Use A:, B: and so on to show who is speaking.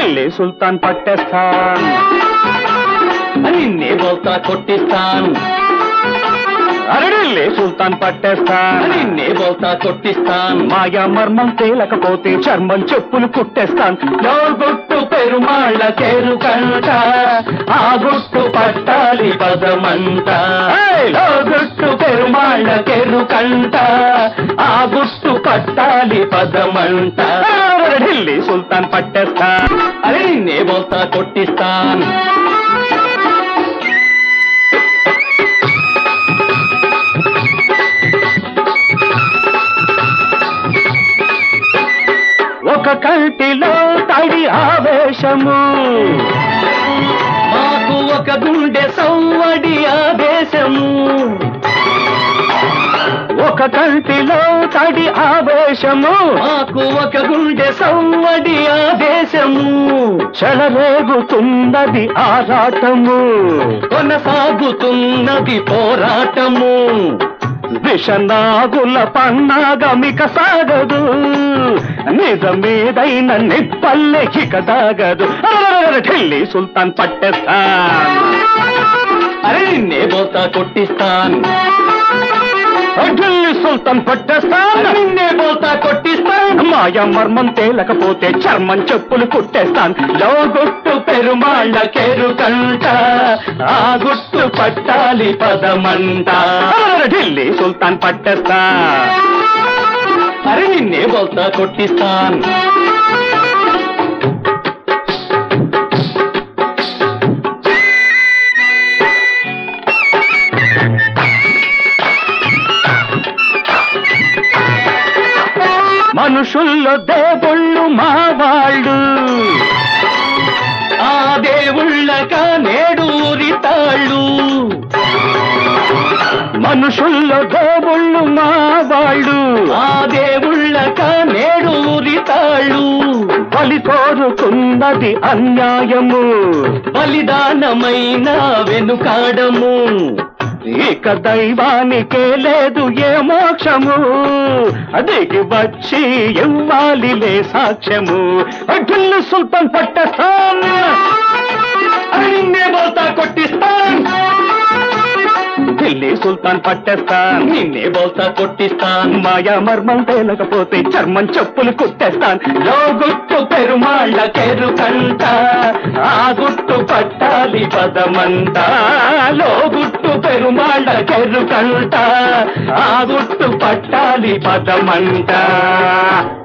A: ఢిల్లీ సుల్తాన్ పట్టేస్తాన్
B: నిన్నే బోల్తా కొట్టిస్తాన్
A: అరే ఢిల్లీ సుల్తాన్ పట్టేస్తాన్
B: నిన్నే బోల్తా కొట్టిస్తాన్
A: మాయా మర్మం తేలకపోతే చర్మం చెప్పులు కుట్టేస్తాన్
B: లో గుట్టు పెరుమాళ్ళ కేరుకంట ఆ గుట్టు పట్టాలి పదమంట
A: ఏయ్!
B: లో గుట్టు పెరుమాళ్ళ కేరుకంట ఆ గుట్టు పట్టాలి పదమంట
A: అరే ఢిల్లీ సుల్తాన్ పట్టేస్తాన్
B: అరే నిన్నే బోల్తా కొట్టిస్తాన్
A: ఒక కంటిలో తడి ఆవేశము
B: మాకు ఒక గుండె సవ్వడి ఆదేశము
A: ఒక కంటిలో తడి ఆవేశము
B: మాకు ఒక గుండె సవ్వడి ఆదేశము
A: చెలరేగుతున్నది ఆరాటము
B: కొనసాగుతున్నది పోరాటము
A: విషనాగుల పన్నాగమిక సాగదు నిజమేదైన నిప్పల్లెకిక దాగదు అరెరెరెరె, ఢిల్లీ సుల్తాన్ పట్టేస్తాన్
B: అరే నిన్నే బోతా కొట్టిస్తాన్
A: ఢిల్లీ సుల్తాన్ పట్టేస్తాన్
B: అరే నిన్నే బోతా కొట్టిస్తాన్
A: మాయా మర్మం తేలకపోతే చర్మం చెప్పులు కుట్టేస్తాన్
B: గుట్టు పెరుమాళ్ళ కేరుకంట ఆ గుట్టు పట్టాలి పదమంట
A: అరెరెరె, ఢిల్లీ సుల్తాన్ పట్టేస్తా
B: అరే నిన్నే బోల్తా కొట్టిస్తాన్
A: మనుషుల్లో దేవుళ్ళు మా వాళ్ళు
B: ఆ దేవుళ్ళక నేడు తాళ్ళు
A: మనుషుల్లో దేవుళ్ళు మా వాళ్ళు
B: ఆ దేవుళ్ళక నేడు తాళ్ళు
A: బలి కోరుకున్నది అన్యాయము
B: బలిదానమైన వెనుకాడము
A: ఇక దైవానికే లేదు ఏ మోక్షము అదికి వచ్చి ఇవ్వాలిలే సాక్ష్యము ఢిల్లీ సుల్తాన్ పట్టేస్తాన్
B: అరే నిన్నే బోల్తా కొట్టిస్తాన్
A: ఢిల్లీ సుల్తాన్ పట్టేస్తాన్
B: నిన్నే బోల్తా కొట్టిస్తాన్
A: మాయా మర్మం తేలకపోతే చర్మం చెప్పులు కుట్టేస్తాన్
B: లో గుట్టు పెరుమాళ్ళ కేరుకంట ఆ గుట్టు పట్టాలి పదమంట లో గుట్టు పెరుమాళ్ళ కేరుకంట ఆ గుట్టు పట్టాలి పదమంట